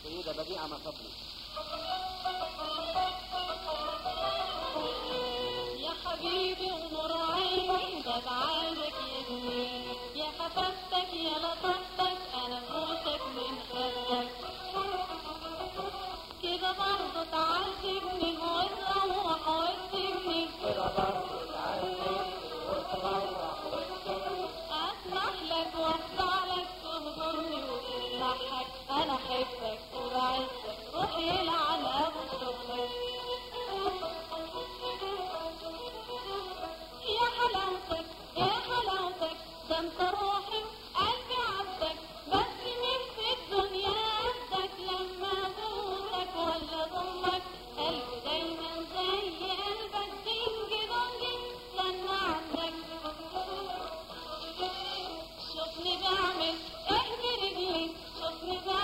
السيدة بديعة مصبلي يا حبيبي ونور عيني ده بعالك يا زميلي يا خفافتك يا لطفتك انا موتك من خدك كده برضه تعذبني وتروح وتسيبني اسمح لك واخضع لك تهضرني وتضحك انا احبك وبعزك روحي يلعن ابو شغلك يا حلاوتك يا حلاوتك ده انت روحي قلبي عبدك بس مين في الدنيا قدك لما ضمك ولا ضمك قلبي دايما زي قلبك دنجي دنجي استنى عندك شوفني بعمل ايه برجلي شوفني بعمل